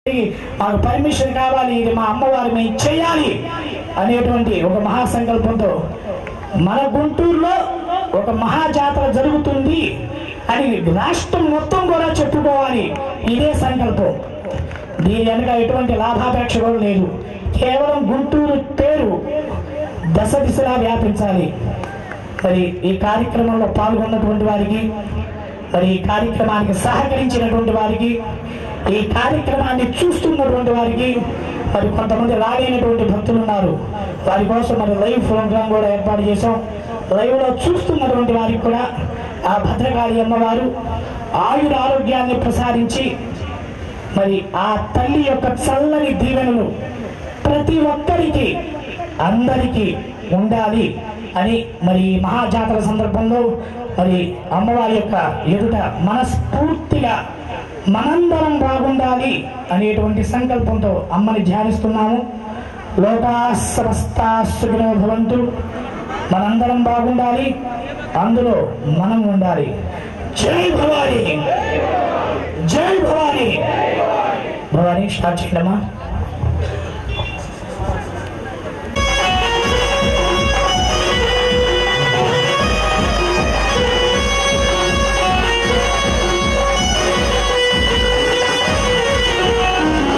మాకు పర్మిషన్ కావాలి ఇది మా అమ్మవారి మేము చేయాలి అనేటువంటి ఒక మహాసంకల్పంతో మన గుంటూరులో ఒక మహాజాతర జరుగుతుంది అని రాష్ట్రం మొత్తం కూడా చెప్పుకోవాలి ఇదే సంకల్పం దీని వెనుక ఎటువంటి లాభాపేక్ష కూడా లేదు కేవలం గుంటూరు పేరు దశ దిశలా వ్యాపించాలి మరి ఈ కార్యక్రమంలో పాల్గొన్నటువంటి వారికి మరి ఈ కార్యక్రమానికి సహకరించినటువంటి వారికి ఈ కార్యక్రమాన్ని చూస్తున్నటువంటి వారికి మరి కొంతమంది రాలేనటువంటి భక్తులు ఉన్నారు వారి కోసం మరి లైవ్ ప్రోగ్రామ్ కూడా ఏర్పాటు చేశాం లైవ్ లో చూస్తున్నటువంటి వారికి కూడా ఆ భద్రకాళి అమ్మవారు ఆయుర ఆరోగ్యాన్ని ప్రసాదించి మరి ఆ తల్లి యొక్క చల్లని దీవెనలు ప్రతి ఒక్కరికి అందరికీ ఉండాలి అని మరి ఈ మహాజాతర సందర్భంలో మరి అమ్మవారి యొక్క ఎదుట మనస్ఫూర్తిగా మనందరం బాగుండాలి అనేటువంటి సంకల్పంతో అమ్మని ధ్యానిస్తున్నాము లోకా సమస్తా సుఖినో భవంతు మనందరం బాగుండాలి అందులో మనం ఉండాలి జై భవాని జై భవాని భవాని స్టార్ట్ చేయడమా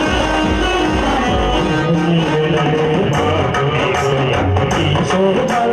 శోభ